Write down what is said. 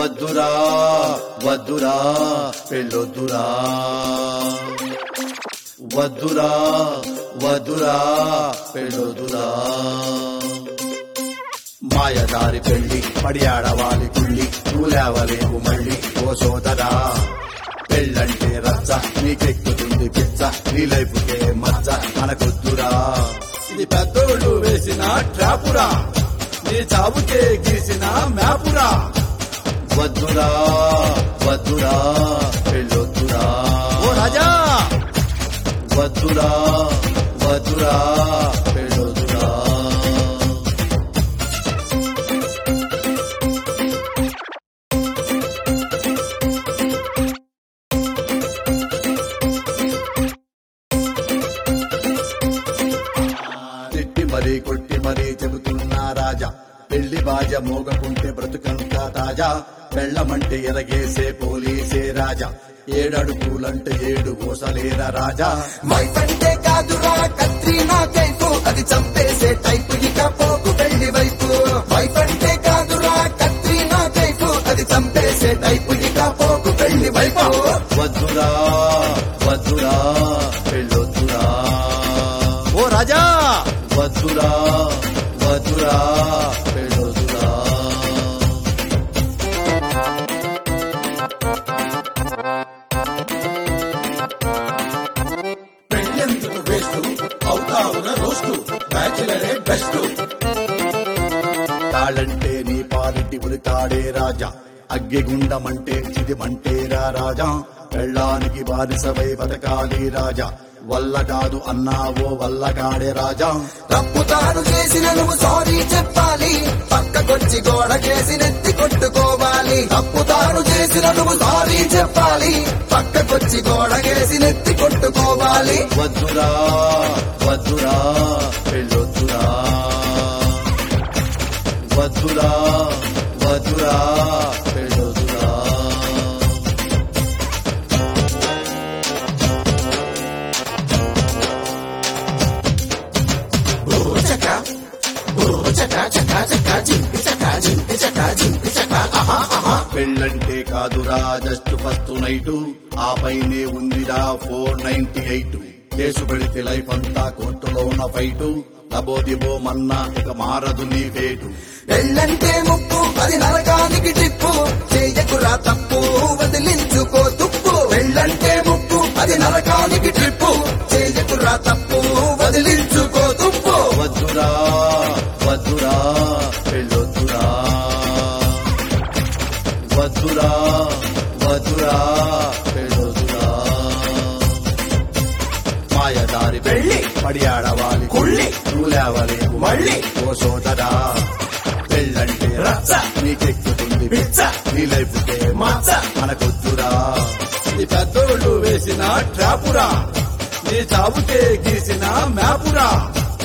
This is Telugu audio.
వద్దురా వద్దురా పెళ్ళొద్దురా వద్దురా వద్దురా పెళ్ళొద్దురా మాయదారి పెళ్లి పడియాడవాలి కుళ్ళి నువ్వులేవలేవు మళ్ళీ ఓ సోదరా పెళ్ళంటే రచ్చ నీకెక్కుతుంది పిచ్చ నీ లైఫ్కే మచ్చ మనకొద్దురా ఇది పెద్దోళ్ళు వేసిన ట్రాపురా నీ చావుకే గీసిన మ్యాపురా వద్దురా వద్దురా పెళ్ళొద్దురా ఓ రాజా వద్దురా వద్దురా పెళ్ళొద్దురా తిట్టి మరీ కొట్టి మరీ చెబుతున్నా రాజా పెళ్లి బాజ మోగకుంటే బ్రతుకంతా తాజా పెళ్ళమంటే ఎరగేసే పోలీసే రాజా ఏడడుగులంటే ఏడు ఓసలేరా రాజా వైఫ్ అంటే కాదురా కత్రీనా కైపు అది చంపేసే టైపు ఇక పోకు వెళ్ళి వైపు వైఫ్ అంటే కాదురా కత్రీనా కైపు అది చంపేసే టైపు ఇక పోకు వెళ్ళి వైపు వద్దురా వద్దురా పెళ్ళొద్దురా ఓ రాజా వద్దురా వద్దురా పెళ్ళొద్దురా పెళ్ళెందుకు వేస్ట్ అవుతావున రోస్టు బ్యాచిలరే బెస్ట్ తాళంటే నీ పాలిటి ఉరితాడే రాజా అగ్గిగుండమంటే చిదిమంటేరా రాజా పెళ్ళానికి బానిసవై బతకాలి రాజా వల్ల కాదు అన్నావో వల్ల కాడే రాజా తప్పు తాను చేసిన నువ్వు సారీ చెప్పాలి పక్కకొచ్చి గోడకేసి నెత్తి కొట్టుకోవాలి తప్పు తాను చేసిన నువ్వు సారీ చెప్పాలి పక్కకొచ్చి గోడకేసి నెత్తి కొట్టుకోవాలి వద్దురా వద్దురా పెళ్ళొద్దురా వద్దురా వద్దురా పెళ్ళొద్దురా చక చక చక చక జింపి చక జింపి చక జింపి చక ఆహా ఆహా పెళ్ళంటే కాదురా జస్ట్ ఫస్ట్ నైట్ ఆ పైనే ఉందిరా ఫోర్ నైన్టీ ఎయిట్ కేసు పెడితే లైఫ్ అంతా కోర్టులో ఉన్న ఫైటు లబోదిబో మన్నా ఇక మారదు నీ పేటు పెళ్ళంటే ముప్పు అది నరకానికి టిప్పు చేయకురా తప్పు వదిలించుకో తుప్పు పెళ్ళంటే ముప్పు అది నరకానికి ట్రిప్పు చేయకురా తప్పు వదిలించుకో తుప్పు వద్దురా వద్దురా పెళ్ళొద్దురా వద్దురా వద్దురా పెళ్ళొద్దురా మాయదారి పెళ్ళి పడియాడవాలి కుళ్ళి నువ్వులేవలేవు మళ్ళీ ఓ సోదరా పెళ్ళంటే రచ్చ నీకెక్కుతుంది పిచ్చ నీ లైఫ్కే మచ్చ మనకొద్దురా ఈ పెద్దోళ్ళు వేసిన ట్రాపురా నీ చావుకే గీసిన మ్యాపురా